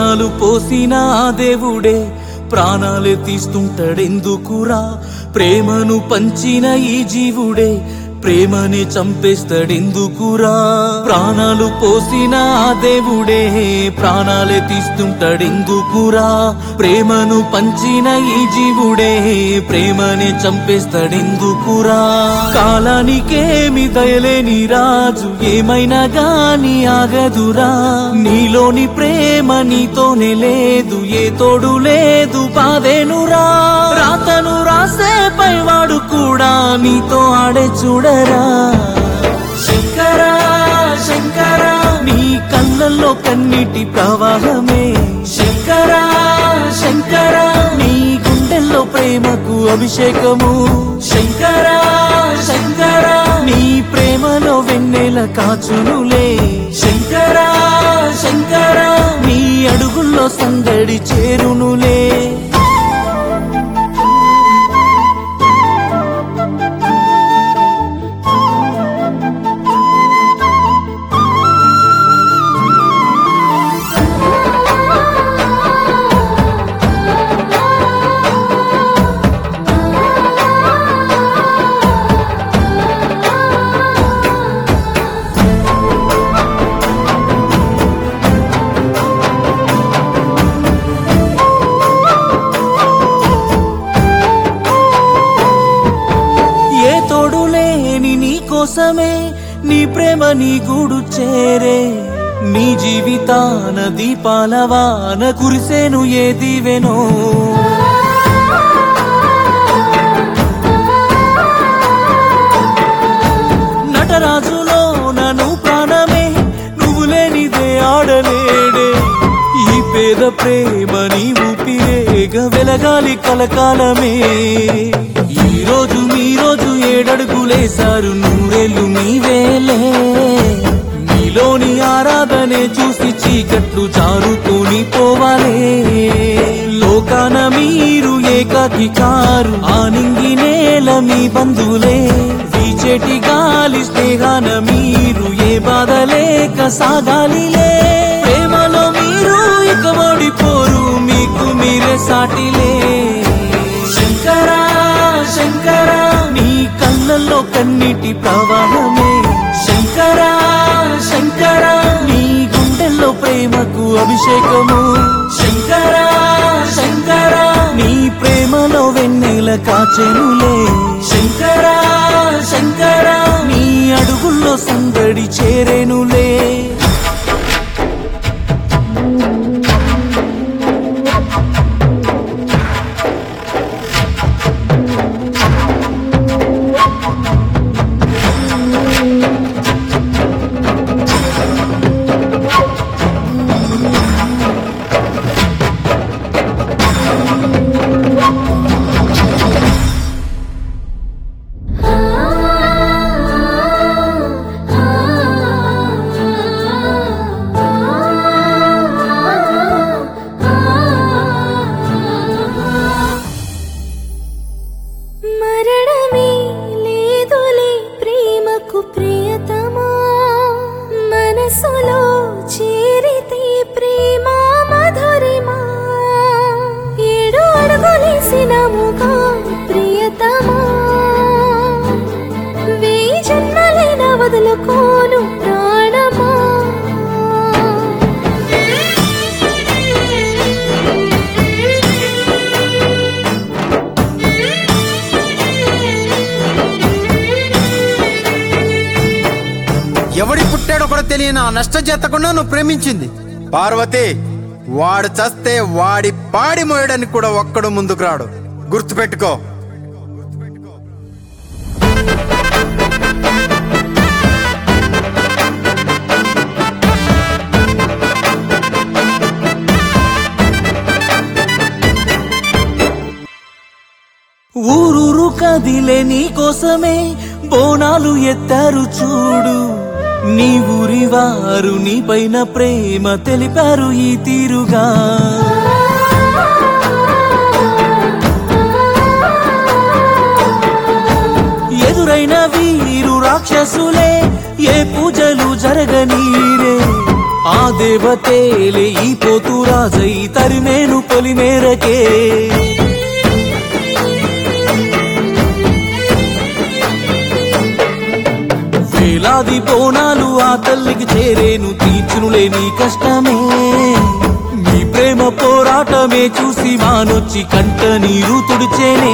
ప్రాణాలు పోసిన ఆ దేవుడే ప్రాణాలే తీస్తుంటాడెందుకురా ప్రేమను పంచిన ఈ జీవుడే ప్రేమని చంపేస్తాడెందుకురా ప్రాణాలు పోసిన ఆ దేవుడే ప్రాణాలే తీస్తుంటాడెందుకురా ప్రేమను పంచిన ఈ జీవుడే ప్రేమని చంపేస్తాడెందుకురా కాలానికేమి దయలేని రాజు ఏమైనా గాని ఆగదురా నీలోని ప్రేమ నీతోనే లేదు ఏ తోడు లేదు బాధేనురా రాతను రాసే పైవాడు కూడా నీతో ఆడే చూడరా శంకరా శంకరా నీ కళ్ళల్లో కన్నీటి ప్రవాహమే శంకరా శంకరా నీ గుండెల్లో ప్రేమకు అభిషేకము శంకరా శంకరా నీ ప్రేమలో వెన్నెల కాచునులే శంకరా శంకరా నీ అడుగుల్లో సందడి చేరునులే ఏ తోడు లేని నీ కోసమే నీ ప్రేమ నీ గూడు చేరే నీ జీవితాన దీపాల వాన కురిసేను ఏ దీవెనో నటరాజులో నన్ను ప్రాణమే నువ్వు లేనిదే ఆడలేడే ఈ పేద ప్రేమ నీ ఊపిరేగ వెలగాలి కలకాలమే ఈ రోజు మీ రోజు ఏడడుగులేశారు నూరేళ్ళు మీవేలే మీలోని ఆరాధనే చూసి చీకట్లు జారుకొని పోవాలే లోకాన మీరు ఏకాకి కారు ఆనింగి నేల మీ బంధువులే వీచేటి గాలి స్నేహాన మీరు ఏ బాధ లేక సాగాలిలే ప్రేమలో మీరు ఇక ఓడిపోరు మీకు మీరే సాటిలే శంకరా శంకరా నీ కళ్ళల్లో కన్నీటి ప్రవాహమే శంకరా శంకరా నీ గుండెల్లో ప్రేమకు అభిషేకము శంకరా శంకరా నీ ప్రేమలో వెన్నెల కాచెనులే శంకరా శంకరా నీ అడుగుల్లో సందడి చేరేనులే మరణమే లేదులే ప్రేమకు ప్రియతమా మనసులో చేరితే ప్రేమ మధురిమా ఏడు అడుగులేసినముగా ప్రియతమా వెయ్యి జన్మలైన వదులుకోను ప్రాణమా ఎవడి పుట్టాడో కూడా తెలియని ఆ నష్ట చేతకుండా నువ్వు ప్రేమించింది పార్వతి వాడు చస్తే వాడి పాడి మోయడానికి కూడా ఒక్కడు ముందుకు రాడు గుర్తుపెట్టుకో ఊరూరు కదిలే నీ కోసమే బోనాలు ఎత్తారు చూడు నీ ఊరి వారు నీ పైన ప్రేమ తెలిపారు ఈ తీరుగా ఎదురైన వీరు రాక్షసులే ఏ పూజలు జరగనీరే ఆ దేవతేలే ఈ పోతు రాజై తరిమేను పొలిమేరకే వేలాది బోనాలు ఆ తల్లికి చేరేను తీర్చునులే నీ కష్టమే నీ ప్రేమ పోరాటమే చూసి మానొచ్చి కంట నీరు తుడిచేనే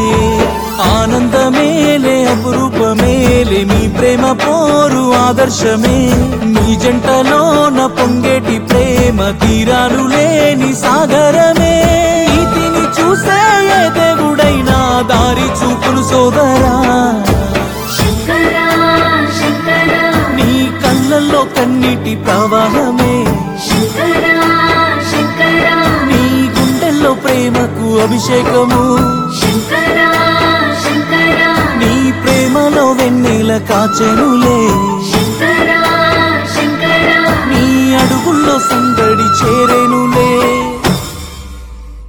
ఆనందమేలే అపురూపమేలే మీ ప్రేమ పోరు ఆదర్శమే నీ జంటలోన పొంగేటి ప్రేమ తీరాలు లేని సాగరమే నీతిని చూసే ఏ దేవుడైనా దారి చూపును సోదరా శంకరా శంకరా నీ కళ్ళల్లో కన్నీటి ప్రవాహమే శంకరా శంకరా నీ గుండెల్లో ప్రేమకు అభిషేకము శంకరా శంకరా నీ ప్రేమలో వెన్నెల కాచెనులే శంకరా శంకరా నీ అడుగుల్లో సందడి చేరే